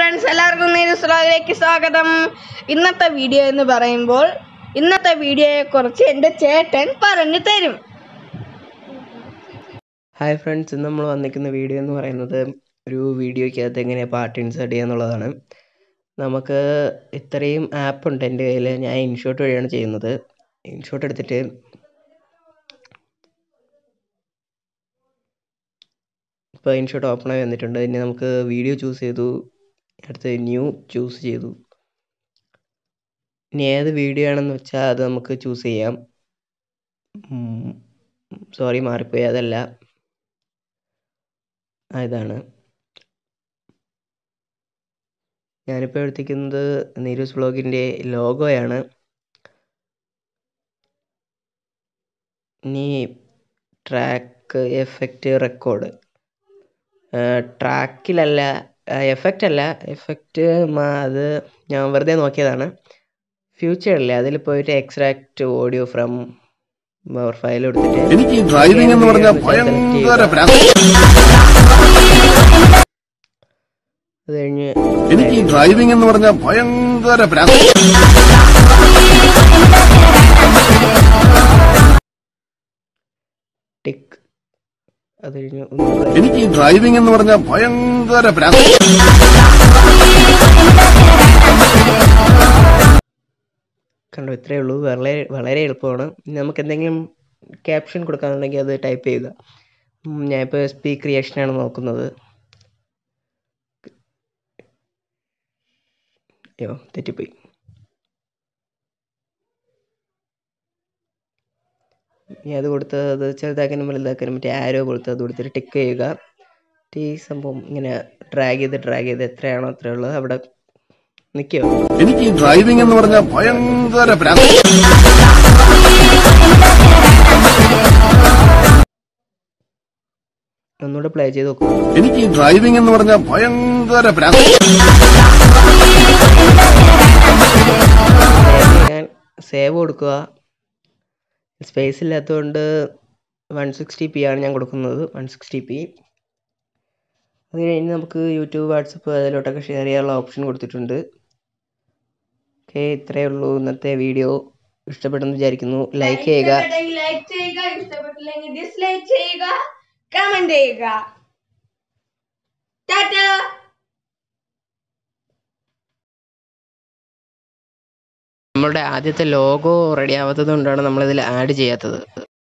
friends എല്ലാവർക്കും നീരസ് വ്ളോഗിലേക്ക് സ്വാഗതം ഇന്നത്തെ വീഡിയോ എന്ന് പറയുമ്പോൾ ഇന്നത്തെ വീഡിയോയെ കുറിച്ച് എൻ്റെ ചേട്ടൻ പറഞ്ഞു തരും ഹായ് ഫ്രണ്ട്സ് ഇന്ന് നമ്മൾ വന്നിരിക്കുന്ന വീഡിയോ എന്ന് പറയുന്നത് ഒരു വീഡിയോയ്ക്കകത്ത് എങ്ങനെ പാട്ട് ഇൻസേർട്ട് ചെയ്യുക എന്നുള്ളതാണ് നമുക്ക് ഇത്രയും ആപ്പ് ഉണ്ട് എൻ്റെ കയ്യിൽ ഞാൻ ഇൻഷോട്ട് വഴിയാണ് ചെയ്യുന്നത് ഇൻഷോട്ട് എടുത്തിട്ട് ഇപ്പോൾ ഇൻഷോട്ട് ഓപ്പൺ ആയി വന്നിട്ടുണ്ട് ഇനി നമുക്ക് വീഡിയോ ചൂസ് ചെയ്തു അടുത്ത് ന്യൂ ചൂസ് ചെയ്തു ഇനി ഏത് വീഡിയോ ആണെന്ന് വെച്ചാൽ അത് നമുക്ക് ചൂസ് ചെയ്യാം സോറി മാറിപ്പോയി അതല്ല ആ, ഇതാണ് ഞാനിപ്പോൾ എടുത്തിരിക്കുന്നത് നീരൂസ് ബ്ലോഗിൻ്റെ ലോഗോയാണ് ഇനി ട്രാക്ക് എഫക്റ്റ് റെക്കോർഡ് ട്രാക്കിലല്ല എഫക്റ്റ് അല്ല എഫക്റ്റ് അത് ഞാൻ വെറുതെ നോക്കിയതാണ് ഫ്യൂച്ചറില്ലേ അതിൽ പോയിട്ട് എക്സ്ട്രാക്റ്റ് ഓഡിയോ ഫ്രം ഫയൽ എടുത്തിട്ട് എനിക്ക് ഈ ഡ്രൈവിംഗ് എന്ന് പറഞ്ഞാൽ ഭയങ്കര ഭ്രാന്ത് അത് കഴിഞ്ഞ് എനിക്ക് ഈ ഡ്രൈവിംഗ് എന്ന് പറഞ്ഞാൽ ഭയങ്കര ഭ്രാന്ത് ടിക്ക് അത് കഴിഞ്ഞ് ഒന്ന് എനിക്ക് ഈ ഡ്രൈവിംഗ് എന്ന് പറഞ്ഞാൽ ഭയങ്കര ഭ്രാന്ത് കണ്ടോ ഇത്രയേ ഉള്ളൂ വളരെ വളരെ എളുപ്പമാണ് ഇനി നമുക്ക് എന്തെങ്കിലും ക്യാപ്ഷൻ കൊടുക്കാനുണ്ടെങ്കിൽ അത് ടൈപ്പ് ചെയ്യുക ഉം, ഞാനിപ്പോൾ സ്പീക്ക് റിയാക്ഷനാണ് നോക്കുന്നത് അയ്യോ തെറ്റിപ്പോയി ഇനി അത് കൊടുത്ത് അത് ചെറുതാക്കാനും വലുതാക്കാനും മറ്റേ ആരോ കൊടുത്ത് അത് കൊടുത്തിട്ട് ടിക്ക് ചെയ്യുക ഈ സംഭവം ഇങ്ങനെ ഡ്രാഗ് ചെയ്ത് ഡ്രാഗ് ചെയ്ത് എത്രയാണോ അത്രയുള്ളത് അവിടെ നിൽക്കുക എനിക്ക് ഈ ഡ്രൈവിംഗ് എന്ന് പറഞ്ഞാൽ ഭയങ്കര ഭ്രാന്ത് ഒന്നുകൂടെ പ്ലേ ചെയ്ത് നോക്കുക എനിക്ക് ഈ ഡ്രൈവിംഗ് എന്ന് പറഞ്ഞാൽ ഭയങ്കര ഭ്രാന്ത് സേവ് ചെയ്യാൻ സേവ് കൊടുക്കുക സ്പേസ് ഇല്ലാത്തതുകൊണ്ട് വൺ സിക്സ്റ്റി പി ആണ് ഞാൻ കൊടുക്കുന്നത് വൺ സിക്സ്റ്റി പി അത് കഴിഞ്ഞ് നമുക്ക് യൂട്യൂബ് വാട്സപ്പ് അതിലോട്ടൊക്കെ ഷെയർ ചെയ്യാനുള്ള ഓപ്ഷൻ കൊടുത്തിട്ടുണ്ട് ഓക്കെ ഇത്രയേ ഉള്ളൂ ഇന്നത്തെ വീഡിയോ ഇഷ്ടപ്പെട്ടെന്ന് വിചാരിക്കുന്നു ലൈക്ക് ചെയ്യുക ലൈക്ക് ചെയ്യുക ഇഷ്ടപ്പെട്ടില്ലെങ്കിൽ ഡിസ്ലൈക്ക് ചെയ്യുക കമന്റ് ചെയ്യുക ടാറ്റാ നമ്മുടെ ആദ്യത്തെ ലോഗോ റെഡി ആവാത്തത് കൊണ്ടാണ് നമ്മളിതിൽ ആഡ് ചെയ്യാത്തത്